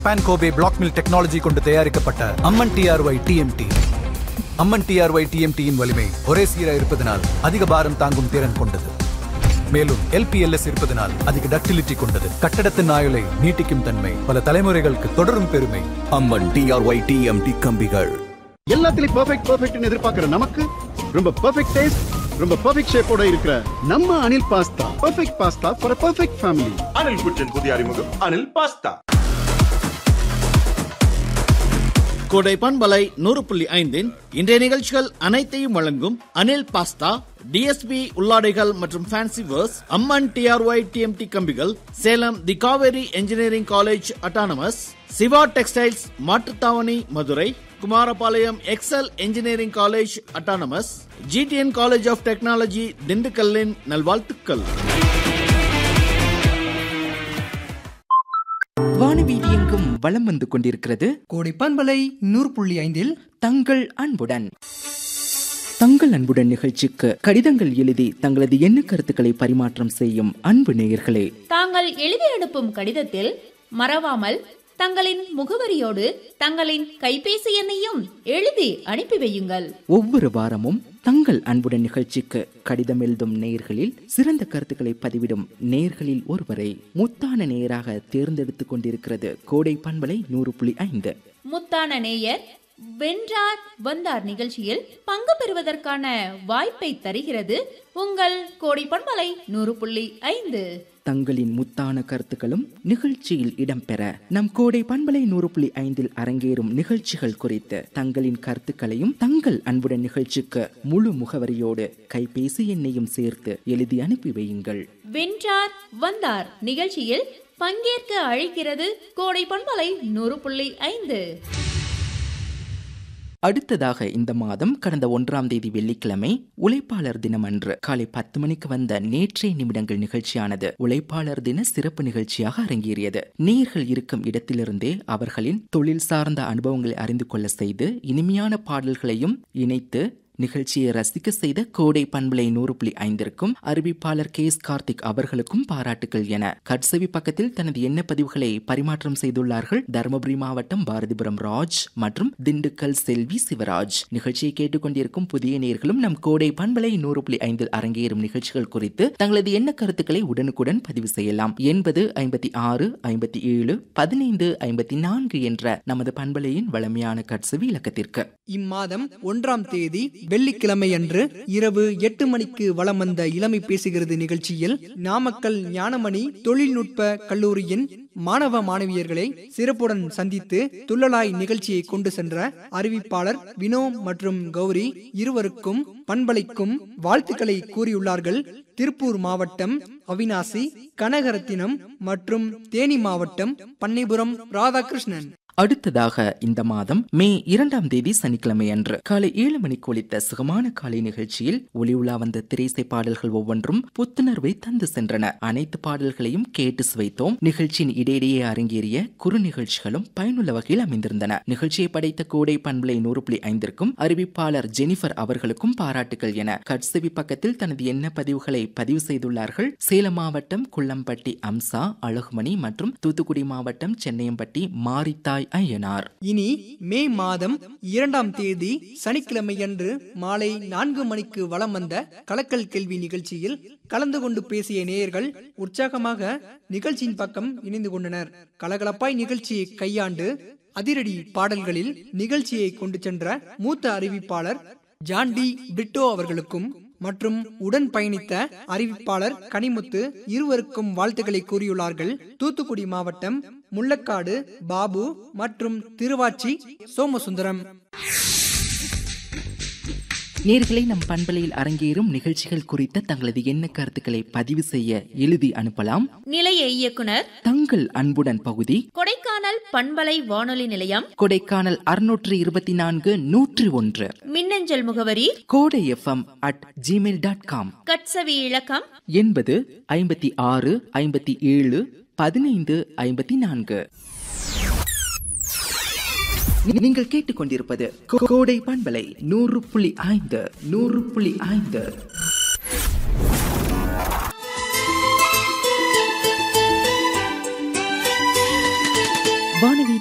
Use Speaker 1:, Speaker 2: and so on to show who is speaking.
Speaker 1: பான் கோபே black mill technology கொண்டு தயாரிக்கப்பட்ட Amman TRY TMT Amman TRY டிஎம்டியின் வலிமை ஒரே சீராக இருப்பதனால் அதிக பாரம் தாங்கும் திறன் கொண்டது மேலும் எல்பிஎல்எஸ் இருப்பதனால் அதிக டக்டிலிட்டி கொண்டது கட்டடத்தின் ஆயுளை நீட்டிக்கும் தன்மை பல தலைமுறைகளுக்கு தொடரும் பெருமை
Speaker 2: அம்மன் டிஆர்ஒய் டிஎம்டி கம்பிகள்
Speaker 3: எல்லாத்துலயும் பெர்ஃபெக்ட் பெர்ஃபெக்ட்னு எதிர்பார்க்கிற நமக்கு ரொம்ப பெர்ஃபெக்ட் டேஸ்ட் ரொம்ப பெர்ஃபெக்ட் ஷேப்போட இருக்கிற நம்ம Anil pasta perfect pasta for perfect family
Speaker 4: Anil kitchen புதிய அறிமுகம் அனில் பாஸ்தா
Speaker 5: கோடை பண்பலை நூறு புள்ளி ஐந்தின் இன்றைய நிகழ்ச்சிகள் அனைத்தையும் வழங்கும் அனில் பாஸ்தா டிஎஸ்பி உள்ளாடைகள் மற்றும் fancy wares Amman TRY TMT கம்பிகள் Salem the Kaveri engineering college autonomous Siva textiles Mattuthavani Madurai Kumarapalayam Excel engineering college autonomous GTN college of technology திண்டுக்கல்லின் நல்வாழ்த்துக்கள்
Speaker 6: வானவீதி எங்கும் வலம் வந்து கொண்டிருக்கிறது
Speaker 7: கோடை பண்பலை நூறு புள்ளி ஐந்தில்
Speaker 6: தங்கள் அன்புடன் தங்கள் அன்புடன் நிகழ்ச்சிக்கு கடிதங்கள் எழுதி தங்களது எண்ண கருத்துக்களை பரிமாற்றம் செய்யும் அன்பு நேயர்களே
Speaker 8: தாங்கள் எழுதி அனுப்பும் கடிதத்தில் மறவாமல் தங்களின் முகவரியோடு தங்களின் கைபேசி எண்ணையும் எழுதி அனுப்பி வையுங்கள்
Speaker 6: ஒவ்வொரு வாரமும் தங்கள் அன்புடன் நிகழ்ச்சிக்கு கடிதம் எழுதும் நேயர்களில் சிறந்த கருத்துக்களை பதிவிடும் நேயர்களில் ஒருவரை முத்தான நேயராக தேர்ந்தெடுத்துக் கொண்டிருக்கிறது கோடை பண்பலை நூறு புள்ளி ஐந்து
Speaker 8: முத்தான நேயர் வென்றார் வந்தார் நிகழ்ச்சியில் பங்கு பெறுவதற்கான வாய்ப்பை தருகிறது உங்கள் கோடி பண்பலை நூறு புள்ளி ஐந்து
Speaker 6: தங்களின் முத்தான கருத்துக்களும் நிகழ்ச்சியில் இடம்பெற நம் கோடை பண்பலை நூறு புள்ளி ஐந்தில் அரங்கேறும் நிகழ்ச்சிகள் குறித்து தங்களின் கருத்துக்களையும் தங்கள் அன்புடன் நிகழ்ச்சிக்கு முழு முகவரியோடு கைபேசி எண்ணையும் சேர்த்து எழுதி அனுப்பி வையுங்கள்
Speaker 8: வென்றார் வந்தார் நிகழ்ச்சியில் பங்கேற்க அழைக்கிறது கோடை பண்பலை நூறு புள்ளி ஐந்து
Speaker 6: அடுத்ததாக இந்த மாதம் கடந்த ஒன்றாம் தேதி வெள்ளிக்கிழமை உழைப்பாளர் தினம் அன்று காலை பத்து மணிக்கு வந்த நேற்றைய நிமிடங்கள் நிகழ்ச்சியானது உழைப்பாளர் தின சிறப்பு நிகழ்ச்சியாக அரங்கேறியது நேர்கள் இருக்கும் இடத்திலிருந்தே அவர்களின் தொழில் சார்ந்த அனுபவங்களை அறிந்து கொள்ள செய்து இனிமையான பாடல்களையும் இணைத்து நிகழ்ச்சியை ரசிக்க செய்த கோடை பண்பலை நூறு புள்ளி ஐந்திற்கும் அறிவிப்பாளர் கே எஸ் கார்த்திக் அவர்களுக்கும் பாராட்டுகள் என கட்சவி பக்கத்தில் தனது எண்ண பதிவுகளை பரிமாற்றம் செய்துள்ளார்கள் தருமபுரி மாவட்டம் பாரதிபுரம் ராஜ் மற்றும் திண்டுக்கல் செல்வி சிவராஜ் நிகழ்ச்சியை கேட்டுக்கொண்டிருக்கும் புதிய நேர்களும் நம் கோடை பண்பலை நூறு புள்ளி ஐந்தில் அரங்கேறும் நிகழ்ச்சிகள் குறித்து தங்களது எண்ண கருத்துக்களை உடனுக்குடன் பதிவு செய்யலாம் எண்பது ஐம்பத்தி ஆறு ஐம்பத்தி ஏழு பதினைந்து ஐம்பத்தி நான்கு என்ற நமது பண்பலையின் வளமையான கட்சவி இலக்கத்திற்கு
Speaker 7: இம்மாதம் ஒன்றாம் தேதி வெள்ளிக்கிழமை அன்று இரவு எட்டு மணிக்கு வலம் வந்த இளமை பேசுகிறது நிகழ்ச்சியில் நாமக்கல் ஞானமணி தொழில்நுட்ப கல்லூரியின் மாணவ மாணவியர்களை சிறப்புடன் சந்தித்து துள்ளலாய் நிகழ்ச்சியை கொண்டு சென்ற அறிவிப்பாளர் வினோ மற்றும் கௌரி இருவருக்கும் பண்பலைக்கும் வாழ்த்துக்களை கூறியுள்ளார்கள் திருப்பூர் மாவட்டம் அவினாசி கனகரத்தினம் மற்றும் தேனி மாவட்டம் பண்ணைபுரம் ராதாகிருஷ்ணன்
Speaker 6: அடுத்ததாக இந்த மாதம் மே இரண்டாம் தேதி சனிக்கிழமை அன்று காலை ஏழு மணிக்கு ஒலித்த சுகமான காலை நிகழ்ச்சியில் ஒளி உலா வந்த திரைசை பாடல்கள் ஒவ்வொன்றும் புத்துணர்வை தந்து சென்றன அனைத்து பாடல்களையும் கேட்டு சுவைத்தோம் நிகழ்ச்சியின் இடையிடையே அரங்கேறிய குறு நிகழ்ச்சிகளும் பயனுள்ள வகையில் அமைந்திருந்தன நிகழ்ச்சியை படைத்த கோடை பண்பலை நூறு புள்ளி ஐந்திற்கும் அறிவிப்பாளர் ஜெனிஃபர் அவர்களுக்கும் பாராட்டுகள் என கட்சவி பக்கத்தில் தனது எண்ண பதிவுகளை பதிவு செய்துள்ளார்கள் சேலம் மாவட்டம் குள்ளம்பட்டி அம்சா அழகுமணி மற்றும் தூத்துக்குடி மாவட்டம் சென்னையம்பட்டி மாரித்தாய் ஐயனார்
Speaker 7: இனி மே மாதம் இரண்டாம் தேதி சனிக்கிழமையன்று மாலை நான்கு மணிக்கு வலம் வந்த கலக்கல் கேள்வி நிகழ்ச்சியில் கலந்து கொண்டு பேசிய நேயர்கள் உற்சாகமாக நிகழ்ச்சியின் பக்கம் இணைந்து கொண்டனர் கலகலப்பாய் நிகழ்ச்சியை கையாண்டு அதிரடி பாடல்களில் நிகழ்ச்சியை கொண்டு சென்ற மூத்த அறிவிப்பாளர் ஜான்டி பிரிட்டோ அவர்களுக்கும் மற்றும் உடன் பயணித்த அறிவிப்பாளர் கனிமுத்து இருவருக்கும் வாழ்த்துக்களை கூறியுள்ளார்கள் தூத்துக்குடி மாவட்டம் முள்ளக்காடு பாபு மற்றும் திருவாச்சி சோமசுந்தரம்
Speaker 6: நேர்களை நம் பண்பலையில் அரங்கேறும் நிகழ்ச்சிகள் குறித்த தங்களது எண்ண கருத்துக்களை பதிவு செய்ய எழுதி அனுப்பலாம்
Speaker 8: நிலைய இயக்குனர்
Speaker 6: தங்கள் அன்புடன் பகுதி
Speaker 8: கொடைக்கானல் பண்பலை வானொலி நிலையம்
Speaker 6: கொடைக்கானல் அறுநூற்று இருபத்தி நான்கு நூற்றி ஒன்று
Speaker 8: மின்னஞ்சல் முகவரி
Speaker 6: Kodai FM at Gmail dot com
Speaker 8: கட்சவி இலக்கம்
Speaker 6: எண்பது ஐம்பத்தி ஆறு ஐம்பத்தி ஏழு பதினைந்து ஐம்பத்தி நான்கு நீங்கள் கேட்டுக்கொண்டிருப்பது கோடை பண்பலை நூறு புள்ளி ஐந்து நூறு புள்ளி ஐந்து